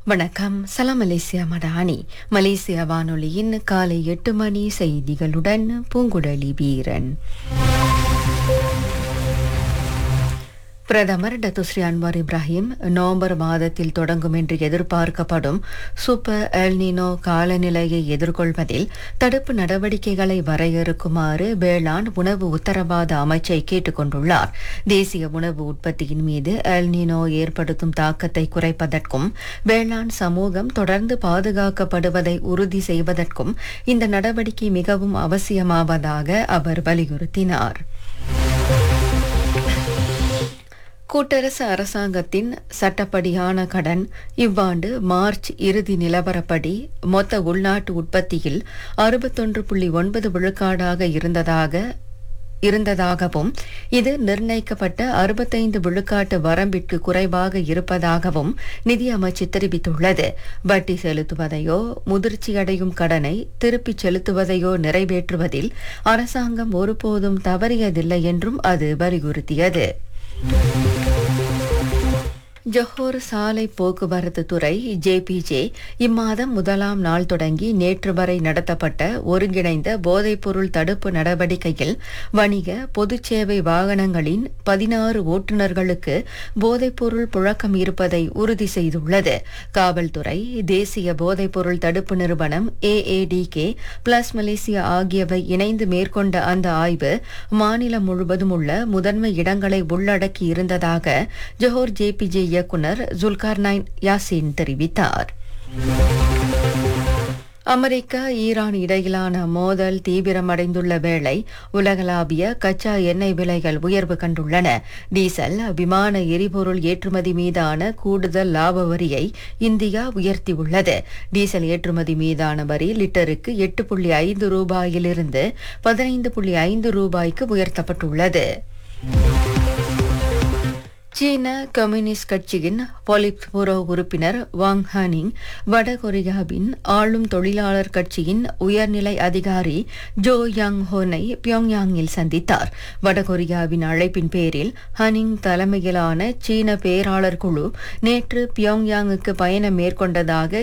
வணக்கம் சலாம் Malaysia Madani Malaysia வானொலியின் காலை எட்டு மணி செய்திகளுடன் பூங்குழலி வீரன் பிரதமர் டத்துஸ்ரீ அன்வார் இப்ராஹிம் நவம்பர் மாதத்தில் தொடங்கும் என்று எதிர்பார்க்கப்படும் சூப்பர் எல்னினோ காலநிலையை எதிர்கொள்வதில் தடுப்பு நடவடிக்கைகளை வரையறுக்குமாறு வேளாண் உணவு உத்தரவாத அமைச்சை கேட்டுக் கொண்டுள்ளார் தேசிய உணவு உற்பத்தியின் மீது எல்னினோ ஏற்படுத்தும் தாக்கத்தை குறைப்பதற்கும் வேளாண் சமூகம் தொடர்ந்து பாதுகாக்கப்படுவதை உறுதி செய்வதற்கும் இந்த நடவடிக்கை மிகவும் அவசியமாவதாக அவர் வலியுறுத்தினார் கூட்டரசு அரசாங்கத்தின் சட்டப்படியான கடன் இவ்வாண்டு மார்ச் இறுதி நிலவரப்படி மொத்த உள்நாட்டு உற்பத்தியில் அறுபத்தொன்று புள்ளி ஒன்பது விழுக்காடாக இருந்ததாக இருந்ததாகவும் இது நிர்ணயிக்கப்பட்ட அறுபத்தைந்து விழுக்காட்டு வரம்பிற்கு குறைவாக இருப்பதாகவும் நிதி அமைச்சு தெரிவித்துள்ளது வட்டி செலுத்துவதையோ முதிர்ச்சியடையும் கடனை திருப்பிச் செலுத்துவதையோ நிறைவேற்றுவதில் அரசாங்கம் ஒருபோதும் தவறியதில்லை என்றும் அது வலியுறுத்தியது ஜொஹோர் சாலை போக்குவரத்து துறை ஜேபிஜே இம்மாதம் முதலாம் நாள் தொடங்கி நேற்று வரை நடத்தப்பட்ட ஒருங்கிணைந்த போதைப்பொருள் தடுப்பு நடவடிக்கையில் வணிக பொதுச் சேவை வாகனங்களின் பதினாறு ஓட்டுநர்களுக்கு போதைப்பொருள் புழக்கம் இருப்பதை உறுதி செய்துள்ளது காவல்துறை தேசிய போதைப்பொருள் தடுப்பு நிறுவனம் ஏஏடிகே பிளஸ் மலேசியா ஆகியவை இணைந்து மேற்கொண்ட அந்த ஆய்வு மாநிலம் முழுவதும் உள்ள முதன்மை இடங்களை உள்ளடக்கி இருந்ததாக ஜொஹோர் ஜேபிஜே இயக்குனர் ஜுல்கார்னைன் யாசின் தெரிவித்தார் அமெரிக்கா ஈரான் இடையிலான மோதல் தீவிரமடைந்துள்ள வேளை உலகளாவிய கச்சா எண்ணெய் விலைகள் உயர்வு கண்டுள்ளன டீசல் விமான எரிபொருள் ஏற்றுமதி மீதான கூடுதல் லாப வரியை இந்தியா உயர்த்தியுள்ளது டீசல் ஏற்றுமதி மீதான வரி லிட்டருக்கு எட்டு புள்ளி ஐந்து ரூபாயிலிருந்து பதினைந்து புள்ளி ஐந்து ரூபாய்க்கு உயர்த்தப்பட்டுள்ளது சீன கம்யூனிஸ்ட் கட்சியின் பொலிட்புரோ உறுப்பினர் வாங் ஹானிங் வடகொரியாவின் ஆளும் தொழிலாளர் கட்சியின் உயர்நிலை அதிகாரி ஜோ யங் ஹோனை பியோங்யாங்கில் சந்தித்தார் வடகொரியாவின் அழைப்பின் பேரில் ஹனிங் தலைமையிலான சீன பேராளர் குழு நேற்று பியோங்யாங்குக்கு பயணம் மேற்கொண்டதாக